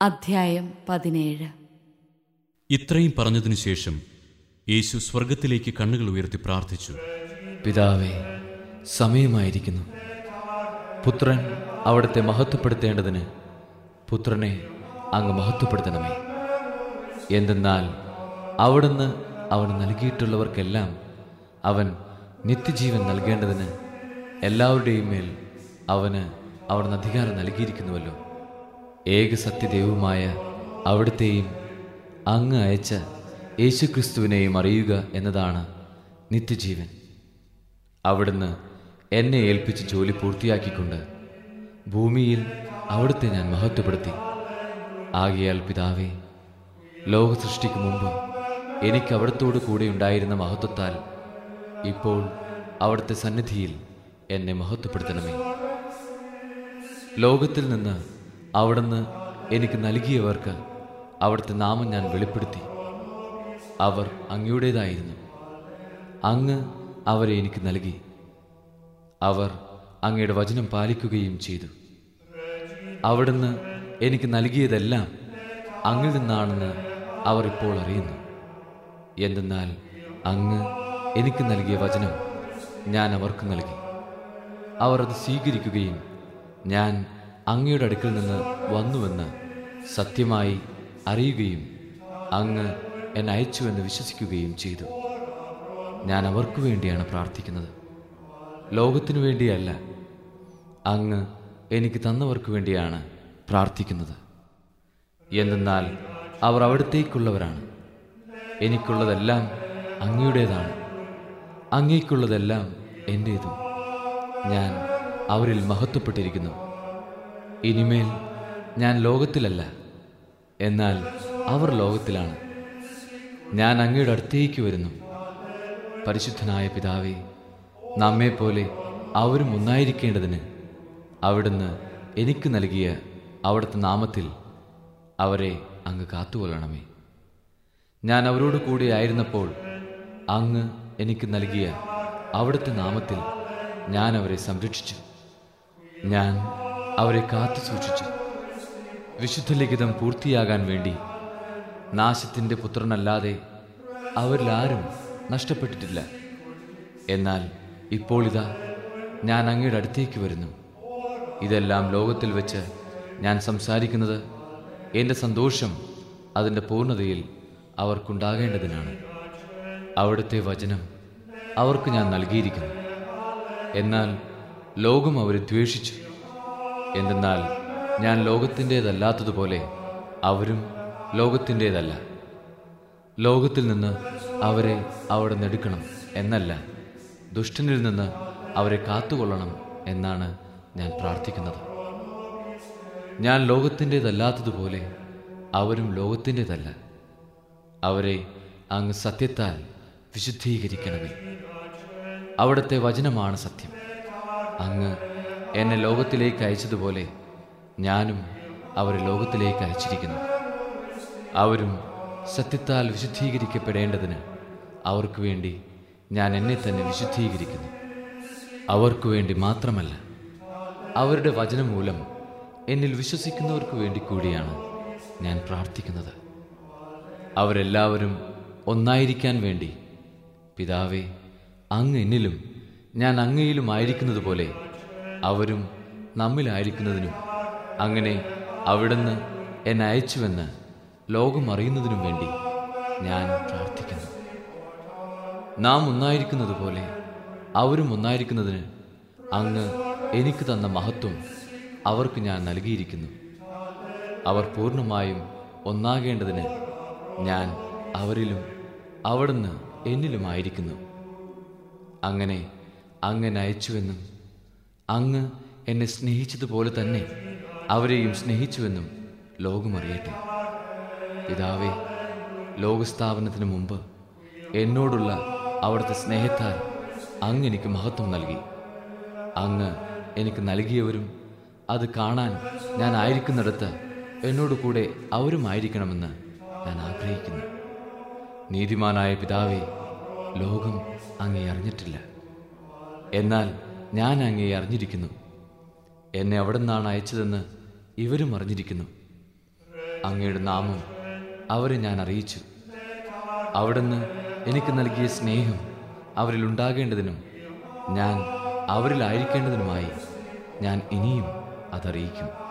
അധ്യായം പതിനേഴ് ഇത്രയും പറഞ്ഞതിനു ശേഷം യേശു സ്വർഗത്തിലേക്ക് കണ്ണുകൾ ഉയർത്തി പ്രാർത്ഥിച്ചു പിതാവേ സമയമായിരിക്കുന്നു പുത്രൻ അവിടുത്തെ മഹത്വപ്പെടുത്തേണ്ടതിന് പുത്രനെ അങ്ങ് മഹത്വപ്പെടുത്തണമേ എന്തെന്നാൽ അവിടുന്ന് അവന് നൽകിയിട്ടുള്ളവർക്കെല്ലാം അവൻ നിത്യജീവൻ നൽകേണ്ടതിന് എല്ലാവരുടെയും മേൽ അവന് അവിടുന്ന് അധികാരം നൽകിയിരിക്കുന്നുവല്ലോ ഏക സത്യദൈവമായ അവിടുത്തെയും അങ്ങ് അയച്ച യേശുക്രിസ്തുവിനെയും അറിയുക എന്നതാണ് നിത്യജീവൻ അവിടുന്ന് എന്നെ ഏൽപ്പിച്ച് ജോലി പൂർത്തിയാക്കിക്കൊണ്ട് ഭൂമിയിൽ അവിടുത്തെ ഞാൻ മഹത്വപ്പെടുത്തി ആകയാൽ പിതാവേ ലോക സൃഷ്ടിക്ക് മുമ്പ് എനിക്ക് അവിടത്തോട് കൂടെ ഉണ്ടായിരുന്ന മഹത്വത്താൽ ഇപ്പോൾ അവിടുത്തെ സന്നിധിയിൽ എന്നെ മഹത്വപ്പെടുത്തണമേ ലോകത്തിൽ നിന്ന് അവിടുന്ന് എനിക്ക് നൽകിയവർക്ക് അവിടുത്തെ നാമം ഞാൻ വെളിപ്പെടുത്തി അവർ അങ്ങയുടേതായിരുന്നു അങ്ങ് അവരെ എനിക്ക് നൽകി അവർ അങ്ങയുടെ വചനം പാലിക്കുകയും ചെയ്തു അവിടുന്ന് എനിക്ക് നൽകിയതെല്ലാം അങ്ങിൽ നിന്നാണെന്ന് അവർ ഇപ്പോൾ അറിയുന്നു എന്തെന്നാൽ അങ്ങ് എനിക്ക് നൽകിയ വചനം ഞാൻ അവർക്ക് നൽകി അവർ അത് സ്വീകരിക്കുകയും ഞാൻ അങ്ങയുടെ അടുക്കൽ നിന്ന് വന്നുവെന്ന് സത്യമായി അറിയുകയും അങ്ങ് എന്നെ അയച്ചുവെന്ന് വിശ്വസിക്കുകയും ചെയ്തു ഞാൻ അവർക്ക് വേണ്ടിയാണ് പ്രാർത്ഥിക്കുന്നത് ലോകത്തിനു വേണ്ടിയല്ല അങ്ങ് എനിക്ക് തന്നവർക്ക് വേണ്ടിയാണ് പ്രാർത്ഥിക്കുന്നത് എന്തെന്നാൽ അവർ അവിടത്തേക്കുള്ളവരാണ് എനിക്കുള്ളതെല്ലാം അങ്ങയുടേതാണ് അങ്ങേക്കുള്ളതെല്ലാം എൻ്റേതും ഞാൻ അവരിൽ മഹത്വപ്പെട്ടിരിക്കുന്നു ഇനിമേൽ ഞാൻ ലോകത്തിലല്ല എന്നാൽ അവർ ലോകത്തിലാണ് ഞാൻ അങ്ങയുടെ അടുത്തേക്ക് വരുന്നു പരിശുദ്ധനായ പിതാവേ നമ്മെപ്പോലെ അവരും ഒന്നായിരിക്കേണ്ടതിന് അവിടുന്ന് എനിക്ക് നൽകിയ അവിടുത്തെ നാമത്തിൽ അവരെ അങ്ങ് കാത്തുകൊള്ളണമേ ഞാൻ അവരോട് കൂടെ ആയിരുന്നപ്പോൾ അങ്ങ് എനിക്ക് നൽകിയ അവിടുത്തെ നാമത്തിൽ ഞാൻ അവരെ സംരക്ഷിച്ചു ഞാൻ അവരെ കാത്തു സൂക്ഷിച്ചു വിശുദ്ധ ലിഖിതം പൂർത്തിയാകാൻ വേണ്ടി നാശത്തിൻ്റെ പുത്രനല്ലാതെ അവരിൽ ആരും നഷ്ടപ്പെട്ടിട്ടില്ല എന്നാൽ ഇപ്പോൾ ഇതാ ഞാൻ അങ്ങയുടെ അടുത്തേക്ക് വരുന്നു ഇതെല്ലാം ലോകത്തിൽ വെച്ച് ഞാൻ സംസാരിക്കുന്നത് എൻ്റെ സന്തോഷം അതിൻ്റെ പൂർണ്ണതയിൽ അവർക്കുണ്ടാകേണ്ടതിനാണ് അവിടുത്തെ വചനം അവർക്ക് ഞാൻ നൽകിയിരിക്കുന്നു എന്നാൽ ലോകം അവരെ ദ്വേഷിച്ചു എന്തെന്നാൽ ഞാൻ ലോകത്തിൻ്റേതല്ലാത്തതുപോലെ അവരും ലോകത്തിൻ്റേതല്ല ലോകത്തിൽ നിന്ന് അവരെ അവിടെ നെടുക്കണം എന്നല്ല ദുഷ്ടനിൽ നിന്ന് അവരെ കാത്തുകൊള്ളണം എന്നാണ് ഞാൻ പ്രാർത്ഥിക്കുന്നത് ഞാൻ ലോകത്തിൻ്റേതല്ലാത്തതുപോലെ അവരും ലോകത്തിൻ്റേതല്ല അവരെ അങ്ങ് സത്യത്താൽ വിശുദ്ധീകരിക്കണമേ അവിടുത്തെ വചനമാണ് സത്യം അങ്ങ് എന്നെ ലോകത്തിലേക്ക് അയച്ചതുപോലെ ഞാനും അവരെ ലോകത്തിലേക്ക് അയച്ചിരിക്കുന്നു അവരും സത്യത്താൽ വിശുദ്ധീകരിക്കപ്പെടേണ്ടതിന് അവർക്ക് വേണ്ടി ഞാൻ എന്നെ തന്നെ വിശുദ്ധീകരിക്കുന്നു അവർക്ക് വേണ്ടി മാത്രമല്ല അവരുടെ വചനം മൂലം എന്നിൽ വിശ്വസിക്കുന്നവർക്ക് വേണ്ടി കൂടിയാണ് ഞാൻ പ്രാർത്ഥിക്കുന്നത് അവരെല്ലാവരും ഒന്നായിരിക്കാൻ വേണ്ടി പിതാവേ അങ്ങ് എന്നിലും ഞാൻ അങ്ങയിലും ആയിരിക്കുന്നത് പോലെ അവരും നമ്മിലായിരിക്കുന്നതിനും അങ്ങനെ അവിടുന്ന് എന്നെ അയച്ചുവെന്ന് ലോകം അറിയുന്നതിനും വേണ്ടി ഞാൻ പ്രാർത്ഥിക്കുന്നു നാം ഒന്നായിരിക്കുന്നത് പോലെ അവരും ഒന്നായിരിക്കുന്നതിന് അങ്ങ് എനിക്ക് തന്ന മഹത്വം അവർക്ക് ഞാൻ നൽകിയിരിക്കുന്നു അവർ പൂർണ്ണമായും ഒന്നാകേണ്ടതിന് ഞാൻ അവരിലും അവിടുന്ന് എന്നിലുമായിരിക്കുന്നു അങ്ങനെ അങ്ങ് അയച്ചുവെന്നും അങ്ങ് എന്നെ സ്നേഹിച്ചതുപോലെ തന്നെ അവരെയും സ്നേഹിച്ചുവെന്നും ലോകമറിയട്ടെ പിതാവേ ലോകസ്ഥാപനത്തിന് മുമ്പ് എന്നോടുള്ള അവിടുത്തെ സ്നേഹത്താൽ അങ്ങ് എനിക്ക് മഹത്വം നൽകി അങ്ങ് എനിക്ക് നൽകിയവരും അത് കാണാൻ ഞാൻ ആയിരിക്കുന്നിടത്ത് എന്നോട് കൂടെ അവരുമായിരിക്കണമെന്ന് ഞാൻ ആഗ്രഹിക്കുന്നു നീതിമാനായ പിതാവേ ലോകം അങ്ങേ അറിഞ്ഞിട്ടില്ല എന്നാൽ ഞാൻ അങ്ങേ അറിഞ്ഞിരിക്കുന്നു എന്നെ അവിടെ നിന്നാണ് അയച്ചതെന്ന് ഇവരും അറിഞ്ഞിരിക്കുന്നു അങ്ങയുടെ നാമം അവരെ ഞാൻ അറിയിച്ചു അവിടുന്ന് എനിക്ക് നൽകിയ സ്നേഹം അവരിൽ ഉണ്ടാകേണ്ടതിനും ഞാൻ അവരിലായിരിക്കേണ്ടതിനുമായി ഞാൻ ഇനിയും അതറിയിക്കും